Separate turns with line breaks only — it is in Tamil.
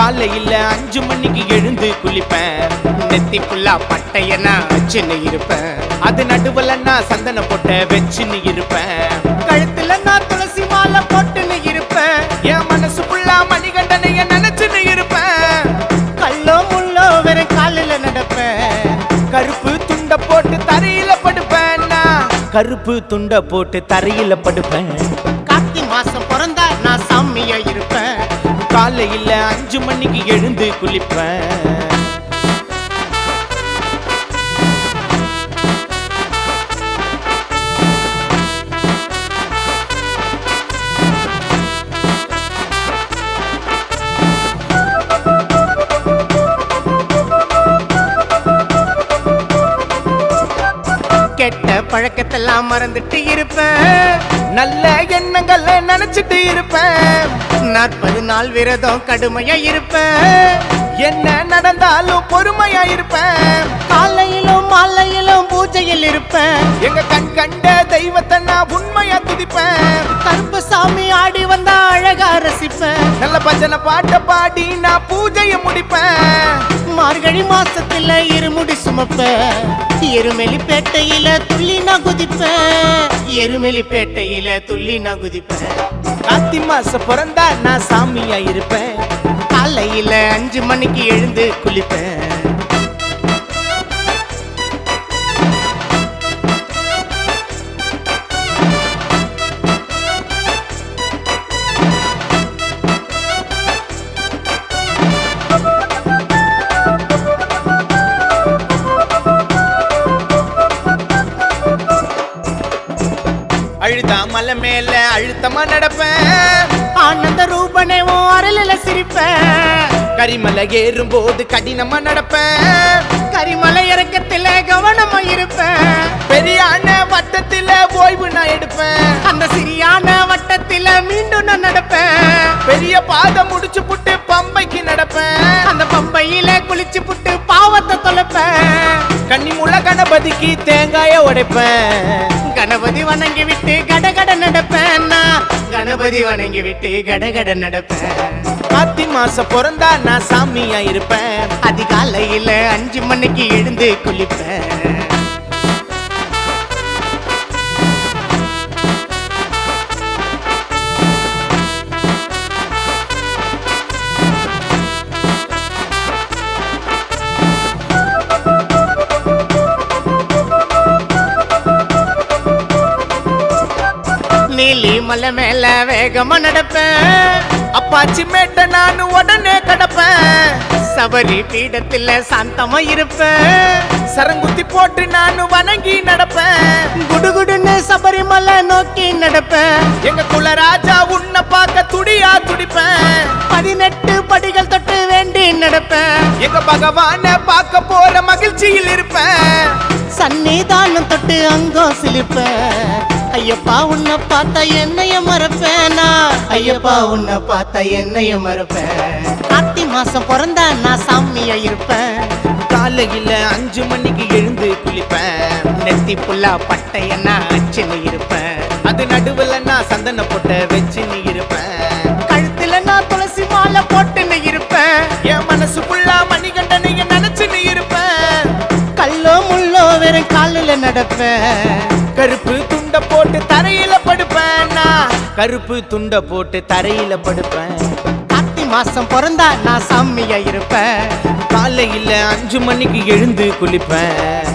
காலையில அஞ்சு மணிக்கு எழுந்து குளிப்பேன்
நெத்தி புல்லா பட்டைய நான் வச்சுன்னு இருப்பேன்
அது நடுவுல நான் சந்தன போட்ட வச்சுன்னு இருப்பேன்
கழுத்துல நான் துளசி மாலை போட்டுன்னு இருப்பேன்
என் மனசுக்குள்ள மணிகண்டனைய நினைச்சுன்னு இருப்பேன்
கல்லோ முள்ளோ வெறும் காலில் நடப்பேன்
கருப்பு துண்ட போட்டு தரையில படுப்பேன் நான் கருப்பு துண்ட போட்டு தரையில படுப்பேன்
கார்த்தி மாசம் பிறந்தா நான் சாமியா இருப்பேன்
காலையில அஞ்சு மணிக்கு எழுந்து குளிப்பேன்
கெட்ட பழக்கத்தெல்லாம் மறந்துட்டு இருப்பேன்
நல்ல எண்ணங்களை நினைச்சிட்டு இருப்பேன்
நாற்பது நாள் விரதம் கடுமையா இருப்பேன்
என்ன நடந்தாலும் பொறுமையா இருப்பேன்
காலையிலும் மாலையிலும் பூஜையில் இருப்பேன்
எங்க கண் கண்ட தெய்வத்தை நான் உண்மையா துதிப்பேன்
கருப்பு சாமி ஆடி வந்தா அழகா ரசிப்பேன்
நல்ல பஜனை பாட்ட பாடி நான் பூஜையை முடிப்பேன்
மார்கழி மாசத்துல இருமுடி சுமப்பேன் எருமெலி பேட்டையில துள்ளி நான் குதிப்பேன் எருமெலி பேட்டையில துள்ளி நான் குதிப்பேன்
கார்த்தி மாசம் பிறந்தா நான் சாமியா இருப்பேன்
காலையில அஞ்சு மணிக்கு எழுந்து குளிப்பேன்
அழுதா மலை மேல அழுத்தமா நடப்பேன்
ஆனந்த ரூபனே உன் அருளில சிரிப்பேன்
கரிமலை ஏறும் போது கடினமா நடப்பேன்
கரிமலை இறக்கத்துல கவனமா இருப்பேன்
பெரியான வட்டத்தில ஓய்வு நான் எடுப்பேன்
அந்த சிறியான வட்டத்தில மீண்டும் நான் நடப்பேன்
பெரிய பாதை முடிச்சு புட்டு பம்பைக்கு நடப்பேன்
அந்த பம்பையில குளிச்சு புட்டு பாவத்தை தொலைப்பேன்
கன்னிமுள்ள கணபதிக்கு தேங்காய உடைப்பேன்
கணபதி வணங்கி விட்டு கடகட நடப்பேன் நான் கணபதி வணங்கி விட்டு கடகட நடப்பேன்
கார்த்தி மாசம் பிறந்தா நான் சாமியா இருப்பேன்
அதிகாலையில அஞ்சு மணிக்கு எழுந்து குளிப்பேன் நீலி மலை மேல வேகமா நடப்பேன்
அப்பாச்சி மேட்ட நான் உடனே கடப்பேன்
சபரி பீடத்துல சாந்தமா இருப்பேன்
சரங்குத்தி போட்டு நான் வணங்கி நடப்பேன்
குடுகுடுன்னு சபரிமலை நோக்கி நடப்பேன்
எங்க குலராஜா உன்னை பார்க்க துடியா துடிப்பேன்
பதினெட்டு படிகள் தொட்டு வேண்டி நடப்பேன்
எங்க பகவான பார்க்க போற மகிழ்ச்சியில் இருப்பேன்
சன்னிதானம் தொட்டு அங்கோ சிலிப்பேன் ஐயப்பா உன்னை பார்த்தா என்னைய மறப்பேனா ஐயப்பா உன்னை பார்த்தா என்னைய மறப்பேன் கார்த்தி மாசம் பிறந்தா நான் சாமியா இருப்பேன்
காலையில அஞ்சு மணிக்கு எழுந்து குளிப்பேன்
நெத்தி புல்லா பட்டைய நான் அச்சுன்னு இருப்பேன்
அது நடுவுல நான் சந்தன போட்ட வச்சுன்னு இருப்பேன்
கழுத்துல நான் துளசி மாலை போட்டுன்னு இருப்பேன்
என் மனசுக்குள்ள மணிகண்டனைய நினைச்சுன்னு இருப்பேன்
கல்லோ முள்ளோ வெறும் காலில் நடப்பேன்
கருப்பு துண்ட போட்டு தரையில படுப்பேன் நான் கருப்பு துண்ட போட்டு தரையில படுப்பேன்
கார்த்தி மாசம் பிறந்தா நான் சாமியா இருப்பேன்
காலையில அஞ்சு மணிக்கு எழுந்து குளிப்பேன்